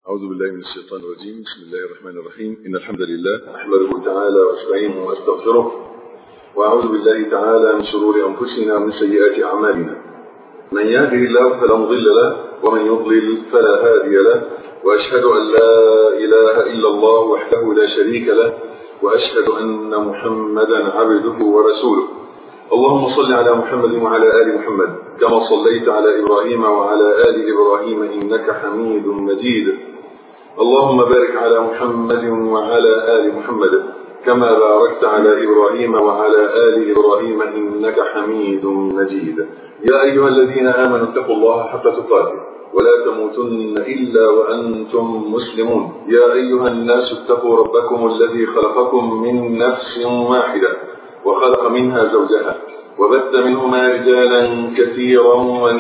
أعوذ بالله من الشيطان الرجيم بسم الله الرحمن الرحيم إن الحمد لله أحمده تعالى وأستعينه وأستغفره وأعوذ بالله تعالى من شرور أنفسنا ومن سيئات أعمالنا من يهده الله فلا مضل له ومن يضلل فلا هادي له وأشهد أن لا إله إلا الله وحده لا شريك له وأشهد أن محمدا عبده ورسوله اللهم صل على محمد وعلى آل محمد كما صليت على إبراهيم وعلى آل إبراهيم إنك حميد مجيد اللهم بارك على محمد وعلى آل محمد كما باركت على إبراهيم وعلى آل إبراهيم إنك حميد مجيد يا أيها الذين آمنوا اتقوا الله حق تقاته ولا تموتن إلا وأنتم مسلمون يا أيها الناس اتقوا ربكم الذي خلقكم من نفس واحدة وخلق منها زوجها وبث منهما رجالا كثيرا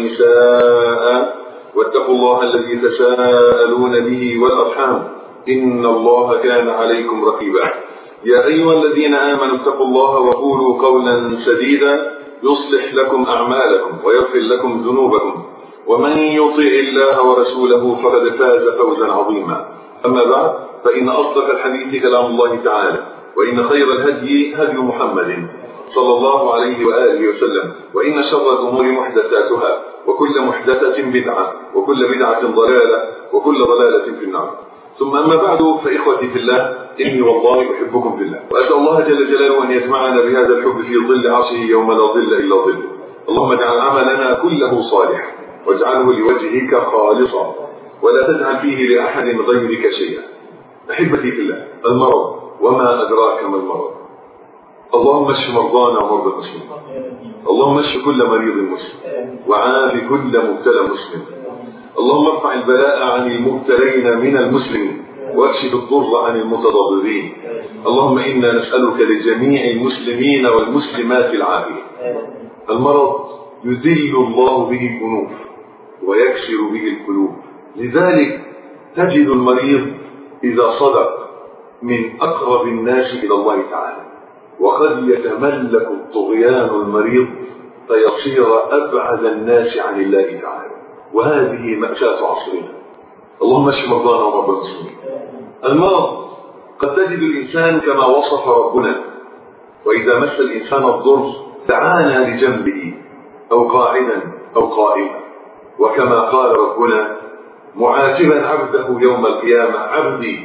ونساء واتقوا الله الذي تساءلون به والأرحام إن الله كان عليكم رقيبا يا أيها الذين آمنوا اتقوا الله وقولوا قولا سديدا يصلح لكم أعمالكم ويغفر لكم ذنوبكم ومن يطع الله ورسوله فقد فاز فوزا عظيما أما بعد فإن أصدق الحديث كلام الله تعالى وإن خير الهدي هدي محمد صلى الله عليه وآله وسلم وإن شر الأمور محدثاتها وكل محدثة بدعة وكل بدعة ضلالة وكل ضلالة في النار ثم أما بعد فإخوتي في الله إني والله أحبكم في الله وأسأل الله جل جلاله أن يجمعنا بهذا الحب في ظل عرشه يوم لا ظل إلا ظله اللهم اجعل عملنا كله صالح واجعله لوجهك خالصا ولا تجعل فيه لأحد غيرك شيئا أحبتي في الله المرض وما أدراك ما المرض اللهم اشف مرضانا ومرضى المسلمين اللهم اشف كل مريض مسلم وعاف كل مبتلى مسلم اللهم ارفع البلاء عن المبتلين من المسلمين واكشف الضر عن المتضررين اللهم انا نسالك لجميع المسلمين والمسلمات العافيه المرض يذل الله به الانوف ويكسر به القلوب لذلك تجد المريض اذا صدق من اقرب الناس الى الله تعالى وقد يتملك الطغيان المريض فيصير أبعد الناس عن الله تعالى وهذه مأساة عصرنا اللهم اشف مرضانا ومرضى المسلمين المرض قد تجد الإنسان كما وصف ربنا وإذا مس الإنسان الضر دعانا لجنبه أو قاعدا أو قائما وكما قال ربنا معاتبا عبده يوم القيامة عبدي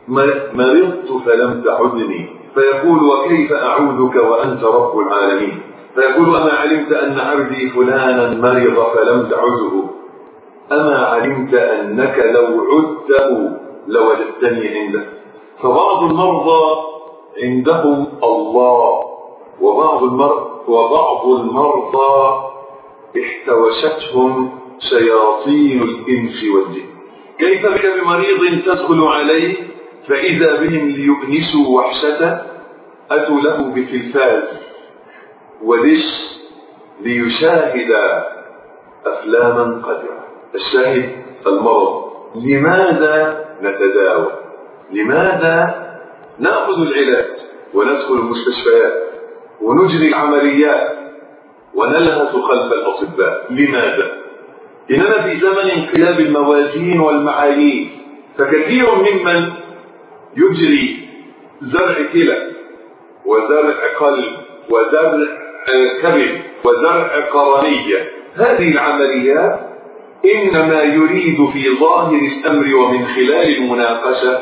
مرضت فلم تعدني فيقول وكيف أعوذك وأنت رب العالمين فيقول أما علمت أن عبدي فلانا مرض فلم تعده أما علمت أنك لو عدته لوجدتني عنده فبعض المرضى عندهم الله وبعض المرضى وبعض المرضى احتوشتهم شياطين الإنس والجن كيف بك بمريض تدخل عليه فإذا بهم ليؤنسوا وحشته أتوا له بتلفاز ودش ليشاهد أفلاما قدرة الشاهد المرض لماذا نتداوى لماذا نأخذ العلاج وندخل المستشفيات ونجري العمليات ونلهث خلف الأطباء لماذا إننا في زمن انقلاب الموازين والمعايير فكثير ممن يجري زرع كلى وزرع قلب وزرع كبد وزرع قرنية هذه العمليات إنما يريد في ظاهر الأمر ومن خلال المناقشة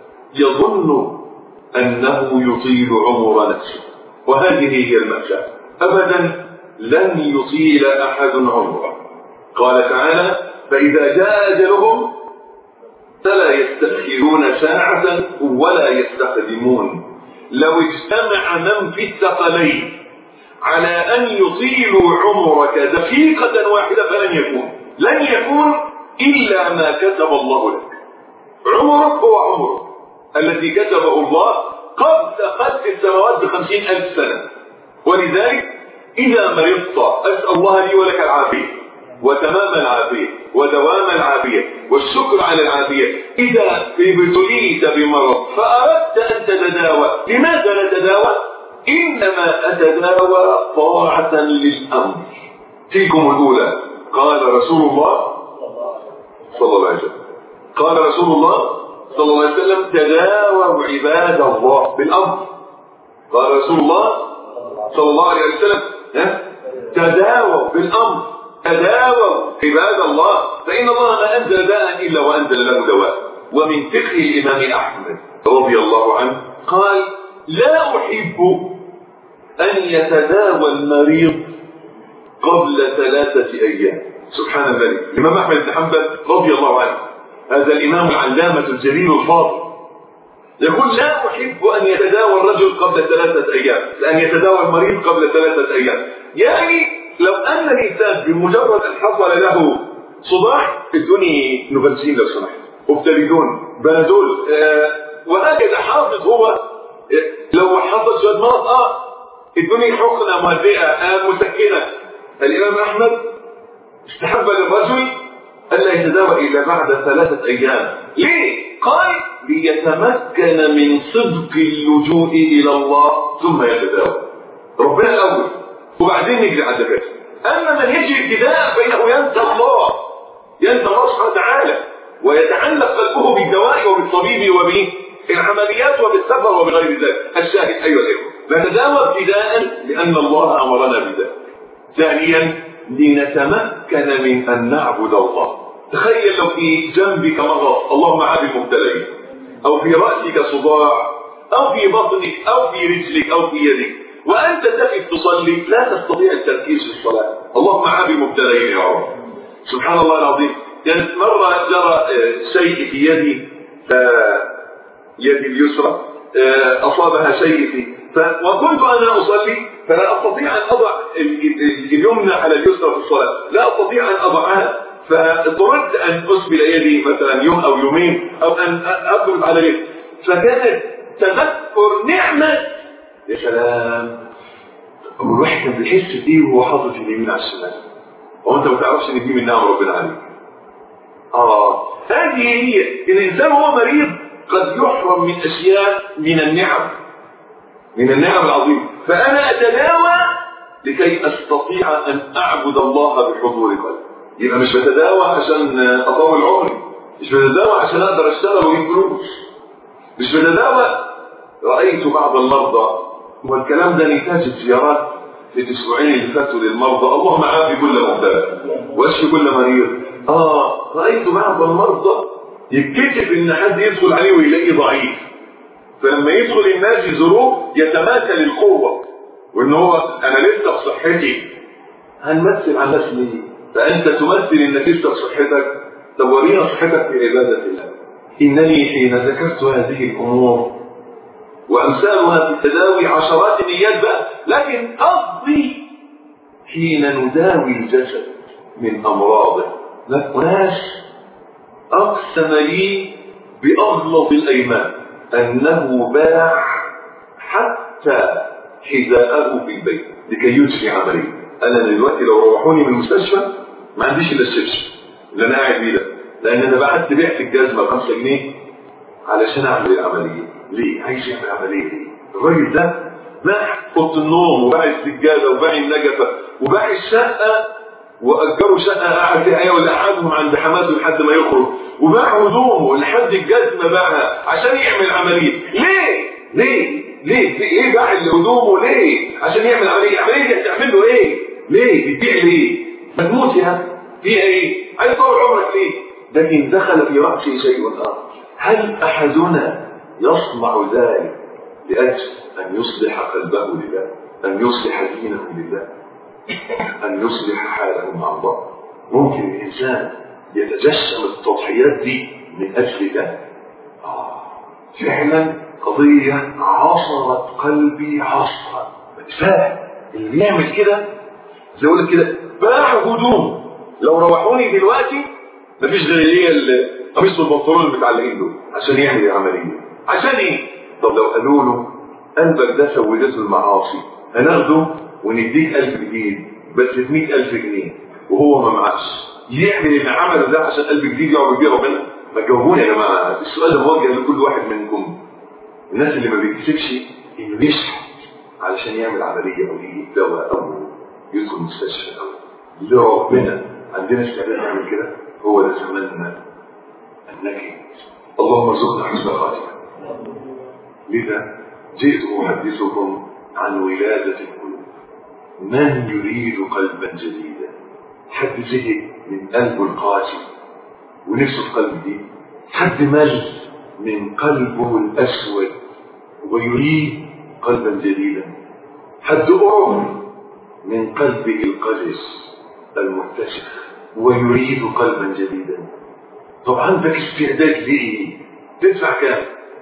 يظن أنه يطيل عمر نفسه وهذه هي المأساة أبدا لن يطيل أحد عمره قال تعالى فإذا جاء أجلهم فلا يستأخرون ساعة ولا يستقدمون لو اجتمع من في الثقلين على أن يطيلوا عمرك دقيقة واحدة فلن يكون لن يكون إلا ما كتب الله لك عمرك هو عمرك الذي كتبه الله قبل خلق السماوات بخمسين ألف سنة ولذلك إذا مرضت أسأل الله لي ولك العافية وتمام العافية ودوام العافية والشكر على العافية إذا ابتليت بمرض فأردت أن تتداوى لماذا نتداوى؟ إنما أتداوى طاعة للأمر تلكم الأولى قال رسول الله صلى الله عليه وسلم قال رسول الله صلى الله عليه وسلم تداووا عباد الله بالامر قال رسول الله صلى الله عليه وسلم ها؟ تداووا بالامر تداووا عباد الله فان الله ما انزل داء الا وانزل له دواء ومن فقه الامام احمد رضي الله عنه قال لا احب ان يتداوى المريض قبل ثلاثه ايام سبحان الملك الامام احمد بن حنبل رضي الله عنه هذا الامام العلامه الجليل الفاضل يقول لا احب ان يتداوى الرجل قبل ثلاثه ايام لان يتداوى المريض قبل ثلاثه ايام يعني لو ان الانسان بمجرد ان حصل له صداع ادوني نوفالسين لو سمحت اوبتاليدون بنادول آه وهكذا حافظ هو آه لو حصل شويه مرض اه ادوني حقنه مهدئه آه مسكنه الامام احمد استحب للرجل الا يتداوى الا بعد ثلاثه ايام ليه قال ليتمكن من صدق اللجوء الى الله ثم يتداوى ربنا الاول وبعدين نجري على الدكاتره اما من يجري ابتداء فانه ينسى الله ينسى الله سبحانه وتعالى ويتعلق قلبه بالدواء وبالطبيب وبالعمليات وبالسفر وبغير ذلك الشاهد ايها الاخوه نتداوى ابتداء لان الله امرنا بذلك ثانيا لنتمكن من ان نعبد الله تخيل لو في جنبك مرض اللهم عاد المبتلين او في راسك صداع او في بطنك او في رجلك او في يدك وانت تقف تصلي لا تستطيع التركيز في الصلاه اللهم عاد المبتلين يا رب سبحان الله العظيم يعني مرة جرى شيء في يدي يدي اليسرى أصابها شيء في ف... وكنت أنا أصلي فلا أستطيع أن أضع اليمنى على اليسرى في الصلاة لا أستطيع أن أضعها فاضطررت أن أسبل يدي مثلا يوم أو يومين أو أن أضرب على يدي فكانت تذكر نعمة يا سلام الواحد كان بيحس بدي وهو حاطط اليمين على الشمال وانت ما تعرفش ان دي من نعم ربنا عليك اه هذه هي الانسان وهو مريض قد يحرم من اشياء من النعم من النعم العظيمه فانا اتداوى لكي استطيع ان اعبد الله بحضور قلبي يبقى مش بتداوى عشان اطول عمري مش بتداوى عشان اقدر اشتغل واجيب فلوس مش بتداوى رايت بعض المرضى والكلام ده نتاج الزيارات في الاسبوعين اللي فاتوا للمرضى اللهم عافي كل مبتلى واشفي كل مريض اه رايت بعض المرضى يتكتب ان حد يدخل عليه ويلاقيه ضعيف فلما يدخل الناس يزوروه يتماثل القوه وان هو انا لسه بصحتي هنمثل على الناس ليه؟ فانت تمثل انك لسه بصحتك طب ورينا صحتك في عباده الله انني حين ذكرت هذه الامور وامثالها في التداوي عشرات النيات بقى لكن قصدي حين نداوي الجسد من امراضه ناس اقسم لي باغلظ الايمان انه باع حتى حذاءه في البيت لكي يجري عمليه انا دلوقتي لو روحوني من المستشفى ما عنديش الا الشبشب اللي انا قاعد بيه ده لان انا بعت بعت الجزمه ب 5 جنيه علشان اعمل العمليه ليه؟ عايز يعمل عمليه ليه؟ الراجل ده باع اوضه النوم وباع السجاده وباع النجفه وباع الشقه واجروا شقه قعد فيها ايه ولا قعدهم عند حماته لحد ما يخرج وباع هدومه لحد الجزمه باعها عشان يعمل عمليه ليه؟ ليه؟ ليه؟ ليه باع هدومه ليه؟ عشان يعمل عمليه، العمليه دي هتعمل له ايه؟ ليه؟ بتبيع ليه؟ مجموس يا فيها ايه؟ عايز طول عمرك ليه؟ لكن دخل في راسه شيء اخر هل احدنا يصنع ذلك لاجل ان يصلح قلبه لله؟ ان يصلح دينه لله؟ ان يصلح حاله مع الله؟ ممكن الانسان يتجسم التضحيات دي من اجل ده؟ آه فعلا قضية عصرت قلبي عصرا فاهم اللي بيعمل كده زي يقول كده باع هدوم لو روحوني دلوقتي مفيش غير اللي هي القميص والبنطلون المتعلقين دول عشان يعمل العملية عشان ايه؟ طب لو قالوا له قلبك ده سودته المعاصي هناخده ونديك 1000 جنيه بس ب 100000 جنيه وهو ما معاش يعمل اللي عمله ده عشان قلب جديد يقعد بيه ربنا ما تجاوبوني يا جماعه السؤال ده موجه لكل واحد منكم الناس اللي ما بيكسبش انه يشحت علشان يعمل عمليه او يجيب دواء او يدخل مستشفى او لربنا عندنا استعداد نعمل كده هو ده زماننا نجد اللهم ارزقنا حسن خاتمة لذا جئت أحدثكم عن ولادة القلوب من يريد قلبا جديدا حد زهق من قلبه القاسي ونفسه في قلب جديد حد مل من قلبه الأسود ويريد قلبا جديدا حد قرب من قلبه القدس المتسخ ويريد قلبا جديدا طب عندك استعداد لإيه؟ تدفع كام؟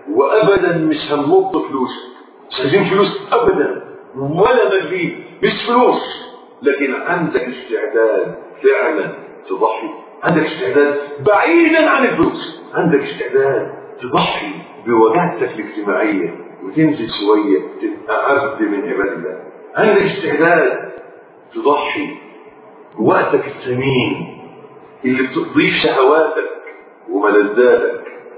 وأبدا مش هنمط فلوسك مش عايزين فلوس أبدا ولا مليم مش فلوس لكن عندك استعداد فعلا تضحي عندك استعداد بعيدا عن الفلوس عندك استعداد تضحي بوجهتك الاجتماعية وتنزل شوية تبقى عبد من عباد الله عندك استعداد تضحي بوقتك الثمين اللي بتضيف شهواتك وملذاتك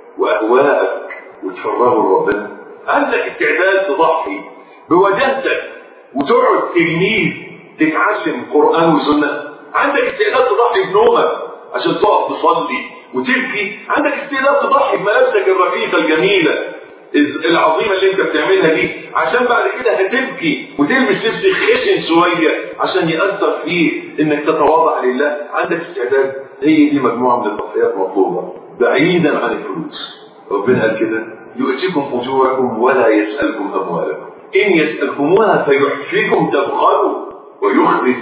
واهواءك وتفرغه لربنا عندك استعداد تضحي بوجهتك وتقعد تلميذ تتعلم قران وسنه عندك استعداد تضحي بنومك عشان تقف تصلي وتبكي عندك استعداد تضحي بملابسك الرقيقه الجميله العظيمه اللي انت بتعملها دي عشان بعد كده هتبكي وتلبس لبس خشن شويه عشان ياثر فيك انك تتواضع لله عندك استعداد هي دي مجموعه من التضحيات مطلوبه بعيدا عن الفلوس ربنا قال كده يؤتيكم اجوركم ولا يسالكم اموالكم ان يسالكموها فيحفيكم تبخلوا ويخرج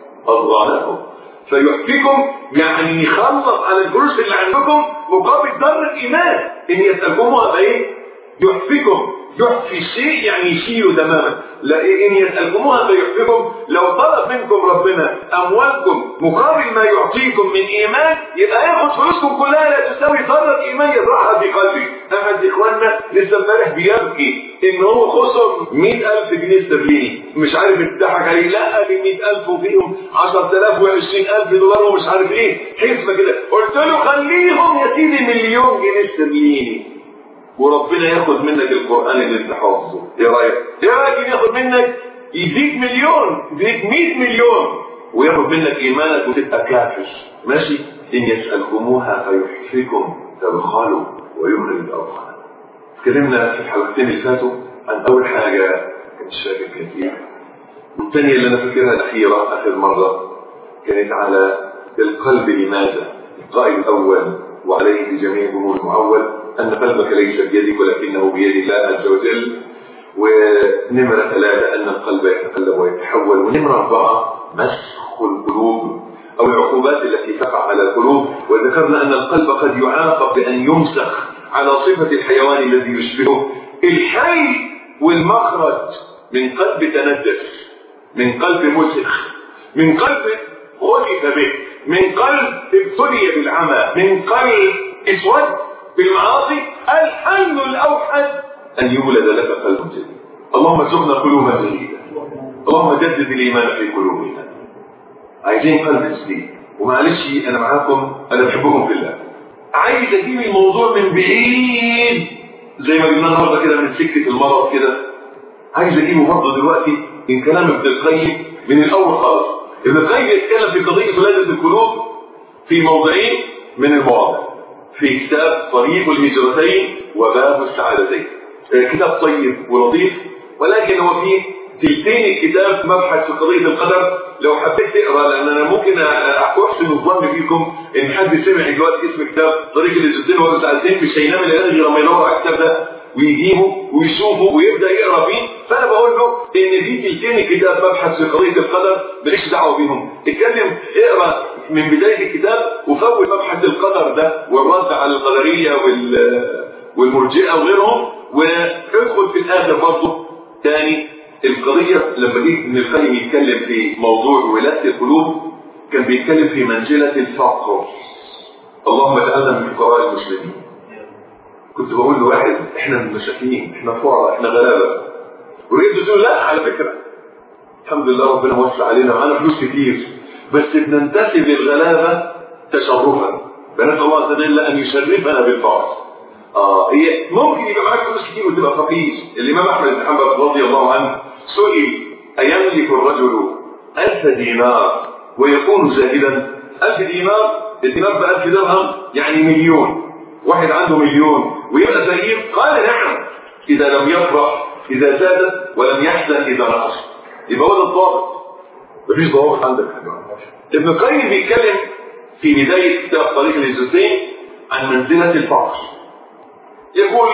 اضغانكم فيحفيكم يعني يخلص على الفلوس اللي عندكم مقابل ذره ايمان ان يسالكموها فايه يحفكم يحفي شيء يعني يشيله تماما لا إن يسألكموها فيحفكم لو طلب منكم ربنا أموالكم مقابل ما يعطيكم من إيمان يبقى ياخد فلوسكم كلها لا تساوي ذرة إيمان يزرعها في قلبي أحد إخواننا لسه امبارح بيبكي إن هو خسر 100000 جنيه استرليني مش عارف يضحك عليه لا ال 100000 وفيهم 10000 و20000 دولار ومش عارف إيه حسبة كده قلت له خليهم يا سيدي مليون جنيه استرليني وربنا ياخد منك القرآن اللي انت حافظه ايه رأيك؟ ايه رأيك ياخد منك يديك مليون يديك 100 مليون وياخد منك ايمانك وتبقى كافر ماشي ان يسألكموها فيحفكم تبخلوا ويخرج الأرض اتكلمنا في الحلقتين اللي فاتوا عن اول حاجة مش فاكر كانت ايه والثانية اللي انا فاكرها الاخيرة اخر مرة كانت على القلب لماذا القائد الاول وعليه جميع امور المعول أن قلبك ليس بيدك ولكنه بيد الله عز وجل ونمرة ثلاثة أن القلب يتقلب ويتحول ونمرة أربعة مسخ القلوب أو العقوبات التي تقع على القلوب وذكرنا أن القلب قد يعاقب بأن يمسخ على صفة الحيوان الذي يشبهه الحي والمخرج من قلب تندس من قلب مسخ من قلب غلب به من قلب ابتلي بالعمى من قلب اسود بالمعاصي الحي الاوحد ان يولد لك قلب جديد اللهم ارزقنا قلوبا جديده اللهم جدد الايمان في قلوبنا عايزين قلب جديد ومعلش انا معاكم انا بحبكم في الله عايز اجيب الموضوع من بعيد زي ما قلنا النهارده كده من سكه المرض كده عايز اجيبه برضه دلوقتي من كلام ابن القيم من الاول خالص ابن القيم يتكلم في قضيه ولاده القلوب في موضعين من المواضع في كتاب طريق الهجرتين وباب السعادتين كتاب طيب ولطيف ولكن هو فيه تلتين الكتاب مبحث في قضية القدر لو حبيت تقرا لان انا ممكن احسن الظن فيكم ان حد سمع دلوقتي اسم كتاب طريق الهجرتين وباب السعادتين مش هينام الا غير لما يدور على الكتاب ده ويجيبه ويشوفه ويبدا يقرا فيه فانا بقول له ان دي تلتين الكتاب مبحث في قضيه القدر ماليش دعوه بيهم اتكلم اقرا من بدايه الكتاب وفوت مبحث القدر ده والرد على القدريه وال والمرجئه وغيرهم وادخل في الاخر برضه تاني القضيه لما جه ابن القيم يتكلم في موضوع ولاده القلوب كان بيتكلم في منزله الفقر اللهم اجعلنا من فقراء المسلمين كنت بقول لواحد احنا مساكين احنا فقراء احنا غلابه وريت تقول لا على فكره الحمد لله ربنا وسع علينا معانا فلوس كتير بس بننتسب للغلابه تشرفا بنسال الله عز وجل ان يشرفنا بالفقر اه هي ممكن يبقى معاك فلوس كتير وتبقى فقير الامام احمد بن حنبل رضي الله عنه سئل ايملك الرجل ألف دينار ويكون زاهدا ألف دينار الدينار بألف درهم يعني مليون واحد عنده مليون ويبقى فقير قال نعم اذا لم يفرح اذا زادت ولم يحزن اذا نقص يبقى هو ده الضابط مفيش ضوابط عندك ابن القيم بيتكلم في بدايه كتاب طريق الهجرتين عن منزله الفقر يقول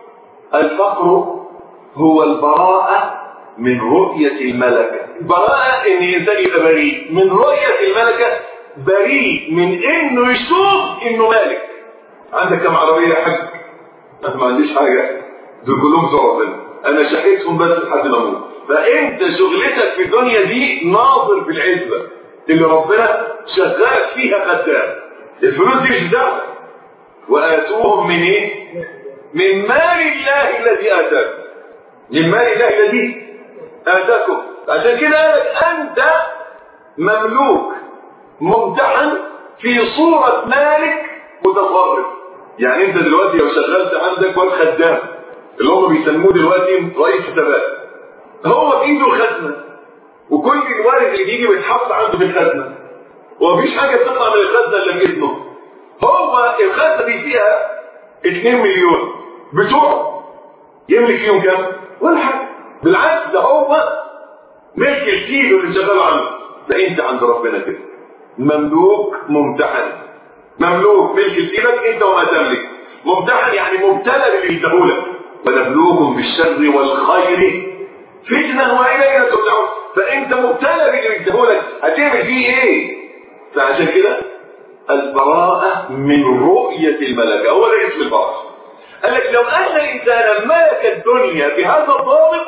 الفقر هو البراءة من رؤية الملكة براءة ان الانسان يبقى بريء من رؤية الملكة بريء من انه يشوف انه مالك عندك كم عربية يا حاج انا ما عنديش حاجة دول كلهم بتوع ربنا انا شقيتهم بس لحد ما اموت فانت شغلتك في الدنيا دي ناظر في العزبة اللي ربنا شغال فيها خدام الفلوس دي مش بتاعتك واتوهم من ايه من مال الله الذي اتاكم من مال الله الذي اتاكم عشان كده قالك انت مملوك ممتحن في صورة مالك متصرف يعني انت دلوقتي لو شغلت عندك واد خدام اللي هم بيسموه دلوقتي رئيس حسابات هو في ايده الخزنه وكل الوارد اللي بيجي بيتحط عنده في الخزنه ومفيش حاجه بتطلع من الخزنه الا باسمه هو الخزنه دي فيها 2 مليون بتوعه يملك فيهم كام؟ ولا حاجه بالعكس ده هو ملك الكيلو اللي شغال عنه ده انت عند ربنا كده مملوك ممتحن مملوك ملك الكيلك انت وما تملك ممتحن يعني مبتلى باللي يديهولك ونبلوكم بالشر والخير فتنه والينا ترجعون فانت مبتلى باللي يديهولك هتعمل فيه ايه؟ فعشان كده البراءة من رؤية الملكة هو ده اسم البراءة قال لك لو أن الإنسان ملك الدنيا بهذا الضابط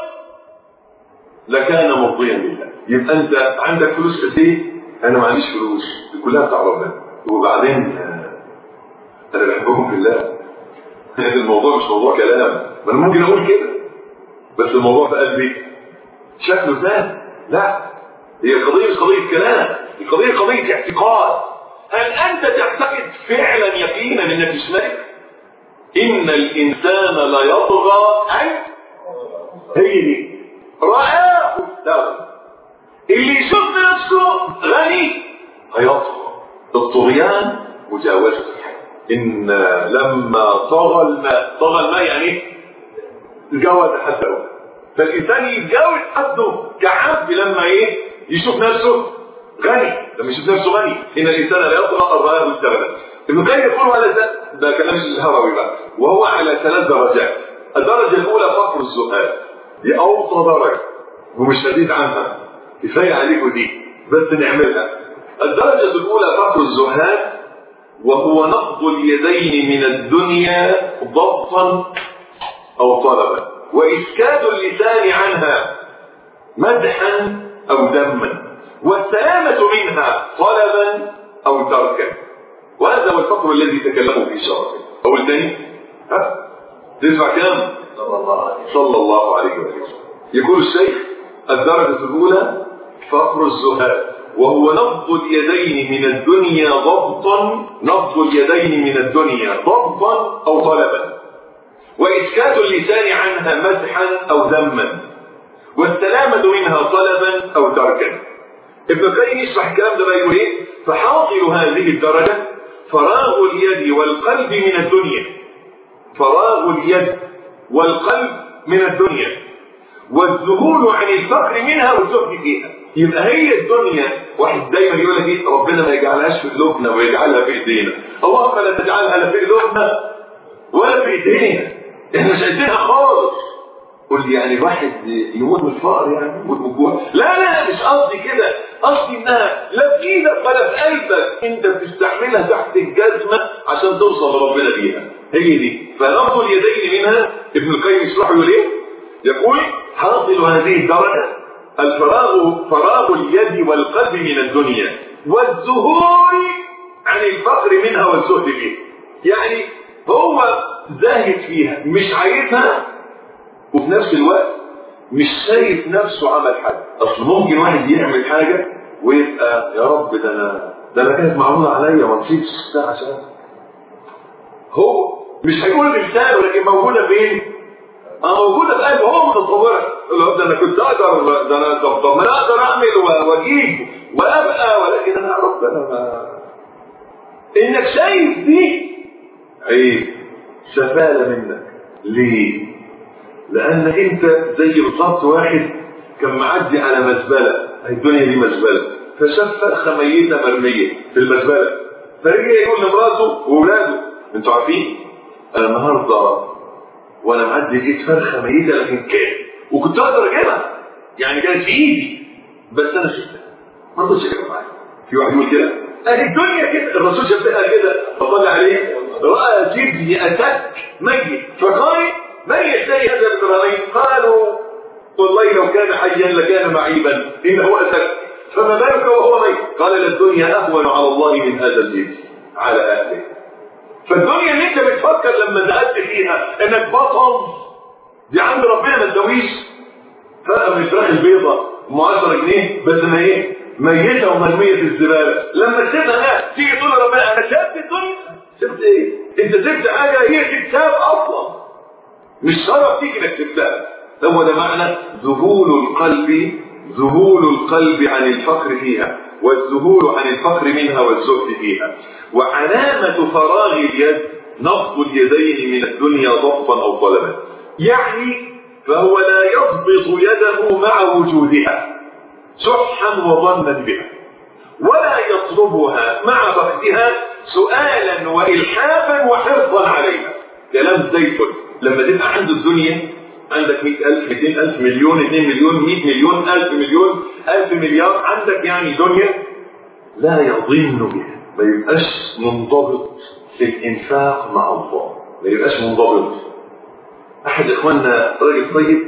لكان مرضيا لله يبقى أنت عندك فلوس قد إيه؟ أنا ما عنديش فلوس دي كلها بتاع ربنا وبعدين أنا بحبكم في الله الموضوع مش موضوع كلام ما أنا ممكن أقول كده بس الموضوع في قلبي شكله ثاني لا هي القضية مش قضية كلام القضية قضية اعتقاد هل أنت تعتقد فعلا يقينا أنك مش ملك؟ إن الإنسان لا يطغى أن هي دي رآه استغنى اللي يشوف نفسه غني هيطغى الطغيان مجاوزة الحد إن لما طغى الماء طغى الماء يعني تجاوز حده فالإنسان يتجاوز حده كعبد لما إيه يشوف نفسه غني لما يشوف نفسه غني ان الانسان لا يطغى الرآه استغنى ابن القيم يقول على ده ده كلام الهروي بقى وهو على ثلاث درجات الدرجه الاولى فقر الزهاد دي اوطى درجه ومش شديد عنها كفايه عليكم دي بس نعملها الدرجه الاولى فقر الزهاد وهو نقض اليدين من الدنيا ضبطا او طلبا واسكات اللسان عنها مدحا او ذما والسلامة منها طلبا أو تركا وهذا هو الفقر الذي تكلموا فيه شرعا أو الثاني ها تسمع كلام صلى الله عليه وسلم يقول الشيخ الدرجة الأولى فقر الزهاد وهو نبض اليدين من الدنيا ضبطا نبض اليدين من الدنيا ضبطا أو طلبا وإسكات اللسان عنها مدحا أو ذما والسلامة منها طلبا أو تركا ابن القيم يشرح الكلام ده بقى يقول ايه فحاصل هذه الدرجة فراغ اليد والقلب من الدنيا فراغ اليد والقلب من الدنيا والذهول عن الفقر منها والزهد فيها يبقى هي الدنيا واحد دايما يقول لك ايه ربنا ما يجعلهاش في قلوبنا ويجعلها في ايدينا اللهم لا تجعلها لا في قلوبنا ولا في ايدينا احنا مش عايزينها خالص قول لي يعني الواحد يموت من الفقر يعني يموت من الجوع لا لا مش قصدي كده قصدي انها لا في ايدك ولا في قلبك انت بتستعملها تحت الجزمه عشان توصل لربنا بيها هي دي فنبض اليدين منها ابن القيم يشرحه يقول ايه؟ يقول حاصل هذه الدرجه الفراغ فراغ اليد والقلب من الدنيا والذهول عن الفقر منها والزهد فيها يعني هو زاهد فيها مش عايزها وفي نفس الوقت مش شايف نفسه عمل حاجه اصل ممكن واحد يعمل حاجه ويبقى يا رب ده انا ده انا كانت معموله عليا ما نسيتش ده عشان هو مش هيقول بلسانه لكن موجوده فين؟ اه موجوده في قلبه هو متصورها يقول ده انا كنت اقدر ده انا طب طب ما انا اقدر اعمل واجيب وابقى ولكن انا يا رب انا ما انك شايف دي عيب سفالة منك ليه لانك انت زي بالظبط واحد كان معدي على مزبلة الدنيا دي مزبلة فشاف فرخة ميتة مرمية في المزبلة فرجع يقول لمراته واولاده انتوا عارفين انا النهارده وانا معدي لقيت فرخة ميتة لكن كان وكنت اقدر اجيبها يعني كانت في ايدي بس انا شفتها ما رضيتش اجيبها معايا في واحد يقول كده اهي الدنيا كده الرسول شافها كده فصلى عليه راى جبني اتك ميت فقال من يشتري هذا الابراهيم قالوا والله لو كان حيا لكان معيبا انه اتك فما بالك وهو ميت قال الدنيا اهون على الله من هذا الجبن على اهله فالدنيا اللي انت بتفكر لما دخلت فيها انك بطل دي عند ربنا ما تداويش فرقه من الفراخ البيضاء ام 10 جنيه بس ما ايه ميته ومرميه في الزباله لما تسيبها لا تيجي تقول لربنا انا سبت الدنيا سبت ايه انت سبت حاجه هي كتاب اصلا مش شرف فيك انك سبتها هو ده معنى ذهول القلب ذهول القلب عن الفقر فيها والذهول عن الفقر منها والزهد فيها وعلامة فراغ اليد نفض اليدين من الدنيا ضبطا أو طلبا يعني فهو لا يضبط يده مع وجودها شحا وظنا بها ولا يطلبها مع فقدها سؤالا والحافا وحرصا عليها كلام زي الفل لما تبقى عنده الدنيا عندك 100000 200000 مليون 2 مليون 100 مليون 1000 مليون 1000 مليار عندك يعني دنيا لا يضن بها ما يبقاش منضبط في الانفاق مع الله ما يبقاش منضبط احد اخواننا راجل طيب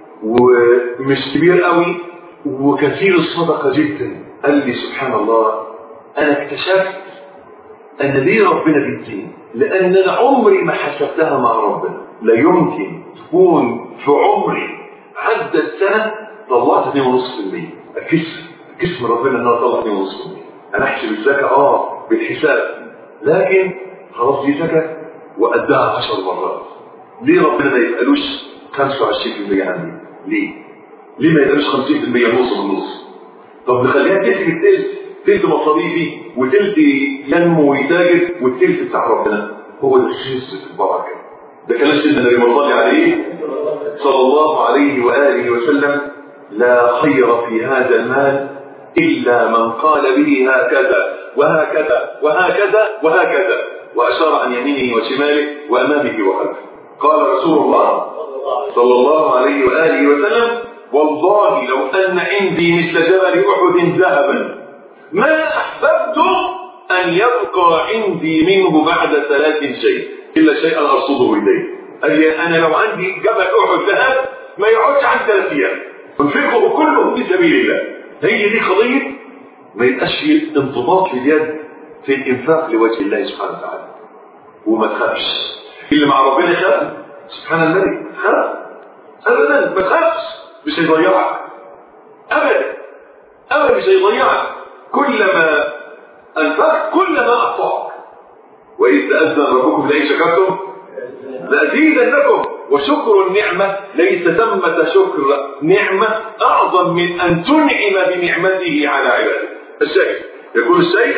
ومش كبير قوي وكثير الصدقه جدا قال لي سبحان الله انا اكتشفت ان ليه ربنا بيديني لان انا عمري ما حسبتها مع ربنا لا يمكن تكون في عمري عدت سنه طلعت 2.5% اكس اكس من ربنا ان انا اطلع 2.5% انا احسب الزكاه اه بالحساب لكن خلاص دي زكاه واداها 10 مرات ليه ربنا ما يسالوش 25% عندي ليه ليه ما يسالوش 50% نص بالنص طب نخليها تلت بالتلت تلت مصاريفي وتلت ينمو ويتاجر والتلت بتاع ربنا هو ده السنس في البركه ده كلام سيدنا النبي صلى عليه صلى الله عليه واله وسلم لا خير في هذا المال الا من قال به هكذا وهكذا وهكذا وهكذا واشار عن يمينه وشماله وامامه وخلفه قال رسول الله صلى الله عليه واله وسلم والله لو ان عندي مثل جبل احد ذهبا ما احببت ان يبقى عندي منه بعد ثلاث شيء الا شيئا ارصده اليه قال لي انا لو عندي جبل احد ذهب ما يقعدش عن ثلاث ايام انفقه كله في سبيل الله هي دي قضيه ما يبقاش في انضباط في اليد في الانفاق لوجه الله سبحانه وتعالى وما تخافش اللي مع ربنا يخاف سبحان الملك خاف ابدا ما تخافش مش هيضيعك ابدا ابدا مش هيضيعك كلما انفقت كلما اعطاك واذ تاذن ربكم لئن شكرتم لازيدنكم وشكر النعمه ليس ثمه شكر نعمه اعظم من ان تنعم بنعمته على عباده الشيخ يقول الشيخ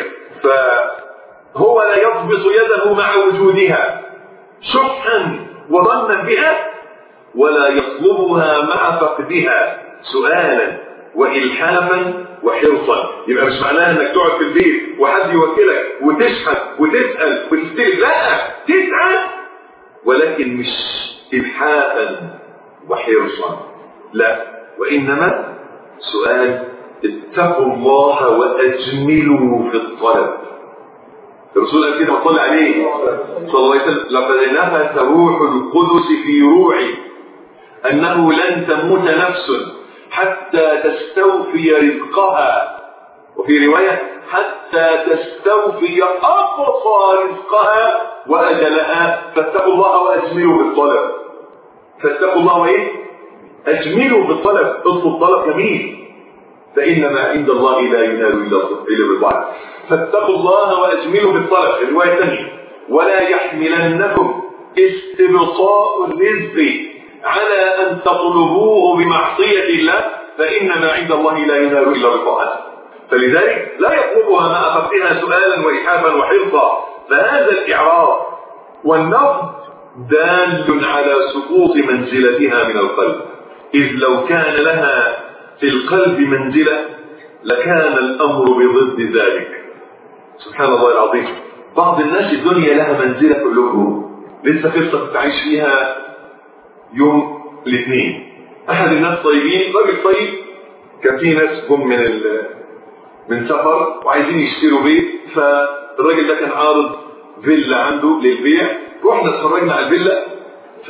فهو لا يضبط يده مع وجودها شحا وظنا بها ولا يطلبها مع فقدها سؤالا والحافا وحرصا يبقى مش معناها انك تقعد في البيت وحد يوكلك وتشحت وتسال وتستلف لا تسعى ولكن مش الحافا وحرصا لا وانما سؤال اتقوا الله واجملوا في الطلب الرسول قال كده صلى عليه صلى الله عليه وسلم لقد نفث روح القدس في روعي انه لن تموت نفس حتى تستوفي رزقها وفي روايه حتى تستوفي اقصى رزقها واجلها فاتقوا الله واجملوا بالطلب فاتقوا الله وايه؟ اجملوا بالطلب اطلب طلب جميل فإن ما عند الله لا ينال إلا بالطاعة فاتقوا الله وأجملوا بالطلب الرواية الثانية ولا يحملنكم استبطاء الرزق على أن تطلبوه بمعصية الله فإن ما عند الله لا ينال إلا بالطاعة فلذلك لا يطلبها مع فقدها سؤالا وإحابا وحرصا فهذا الإعراض والنفض دال على سقوط منزلتها من القلب إذ لو كان لها في القلب منزلة لكان الأمر بضد ذلك سبحان الله العظيم بعض الناس الدنيا لها منزلة في قلوبهم لسه قصة كنت عايش فيها يوم الاثنين أحد الناس طيبين راجل طيب كان في ناس جم من ال... من سفر وعايزين يشتروا بيت فالراجل ده كان عارض فيلا عنده للبيع رحنا اتفرجنا على الفيلا ف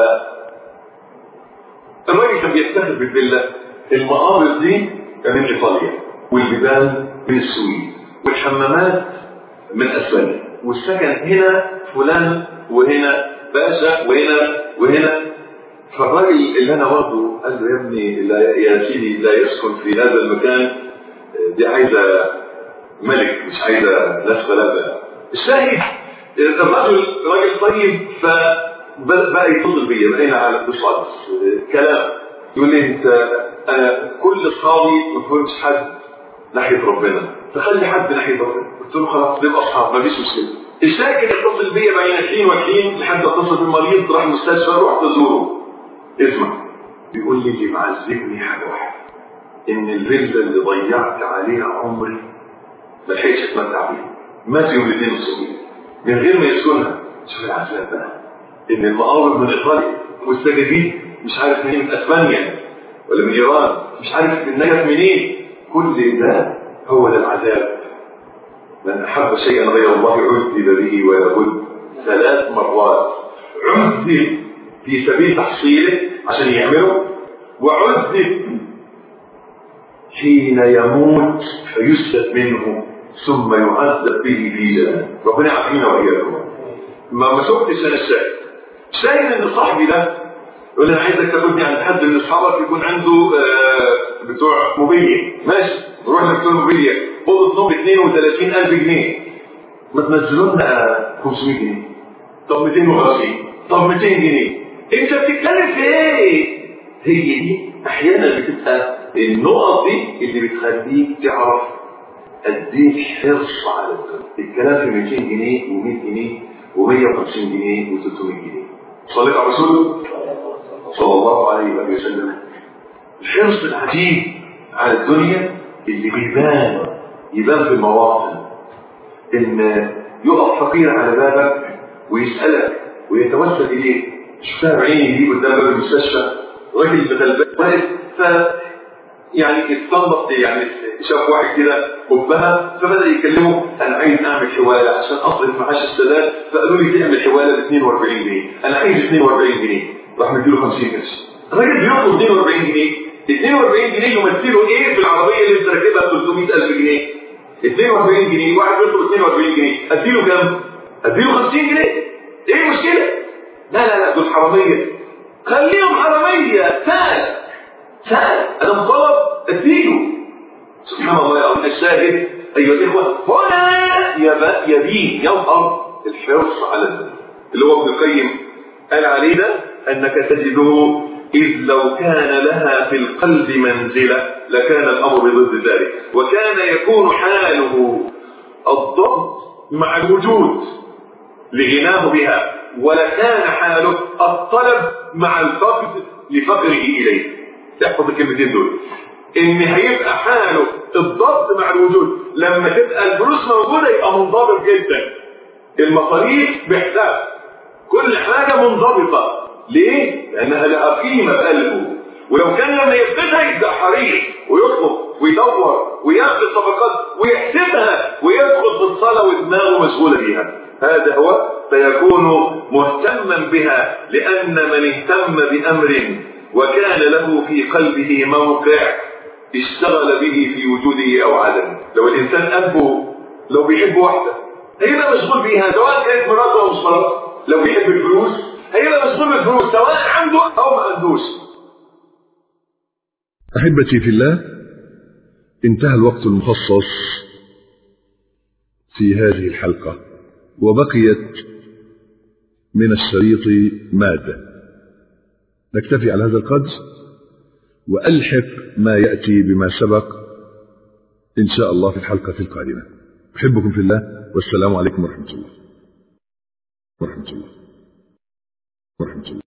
الراجل كان بيفتخر بالفيلا المقابر دي من ايطاليا والجبال من السويد والحمامات من اسبانيا والسكن هنا فلان وهنا باشا وهنا وهنا فالراجل اللي انا برضه قال له يا ابني لا يا سيدي لا يسكن في هذا المكان دي عايزه ملك مش عايزه ناس بلد الشاهد الرجل راجل طيب فبقى يتصل بيا بقينا على اتصال كلام يقول لي انت انا كل اصحابي ما فهمش حد ناحيه ربنا فخلي حد ناحيه ربنا قلت له خلاص نبقى اصحاب مفيش مشكله الشاكر يتصل بيا بين 20 و20 لحد اتصل بالمريض راح المستشفى رحت ازوره اسمع بيقول لي اللي معذبني حاجه واحده ان الفيلا اللي ضيعت عليها عمري ما لحقتش اتمتع بيها مات يوم الاثنين والسبت من غير ما يسكنها شوف العذاب بقى ان المقابر من ايطاليا والسجاجيد مش عارف منين من اسبانيا ولا من ايران مش عارف من نجف منين كل ده هو ده العذاب من احب شيئا غير الله عذب به ولابد ثلاث مرات عذب في سبيل تحصيله عشان يعمله وعذب حين يموت فيسلب منه ثم يعذب به في جهنم ربنا يعافينا واياكم ما ما شفتش انا الشاهد شاهد ان صاحبي ده يقول انا عايزك تاخدني عند حد من اصحابك يكون عنده آه بتوع موبيليا ماشي نروح لبتوع موبيليا اوضه نوم 32000 جنيه ما تنزلوا لنا 500 جنيه طب 250 طب 200 جنيه انت بتتكلم في ايه؟ هي دي احيانا بتبقى النقط دي اللي بتخليك تعرف اديك حرص على الدنيا الكلام في 200 جنيه و100 جنيه و150 جنيه و300 جنيه صليت على رسول صلى الله عليه وسلم الحرص العجيب على الدنيا اللي بيبان يبان في المواطن ان يقف فقير على بابك ويسالك ويتوسل اليك شفتها بعيني دي قدام باب المستشفى راجل غلبان واقف ف يعني استنبط يعني شاف واحد كده قبها فبدا يكلمه انا عايز اعمل حواله عشان اصرف معاش السداد فقالوا لي تعمل حواله ب 42 جنيه انا عايز 42 جنيه راح مديله 50 قرش الراجل بياخد 42 جنيه 42 جنيه يمثلوا ايه في العربيه اللي انت راكبها 300000 جنيه 42 جنيه واحد بيطلب 42 جنيه اديله كام؟ اديله 50 جنيه ايه المشكله؟ لا لا لا دول حراميه خليهم حراميه سال سال انا مطالب اديله سبحان الله يا أولي الشاهد أيها الإخوة هنا يبين يظهر الحرص على الذنب اللي هو ابن القيم قال عليه ده أنك تجده إذ لو كان لها في القلب منزلة لكان الأمر ضد ذلك وكان يكون حاله الضبط مع الوجود لغناه بها ولكان حاله الطلب مع الفقد لفقره إليه تحفظ الكلمتين دول ان هيبقى حاله الضبط مع الوجود لما تبقى الفلوس موجوده يبقى منضبط جدا المصاريف بحساب كل حاجه منضبطه ليه؟ لانها لها قيمه في قلبه ولو كان لما يفقدها يبقى حريص ويطلب ويدور وياخد الصفقات ويحسبها ويدخل في الصلاه ودماغه مشغوله بيها هذا هو فيكون مهتما بها لان من اهتم بامر وكان له في قلبه موقع اشتغل به في وجوده او عدمه لو الانسان قلبه لو بيحب واحده هيبقى مشغول بيها سواء كانت مراته او مش مراته لو بيحب الفلوس هيبقى مشغول بالفلوس سواء عنده او ما عندوش احبتي في الله انتهى الوقت المخصص في هذه الحلقه وبقيت من الشريط ماده نكتفي على هذا القدر وألحق ما يأتي بما سبق إن شاء الله في الحلقة القادمة أحبكم في الله والسلام عليكم ورحمة الله ورحمة الله ورحمة الله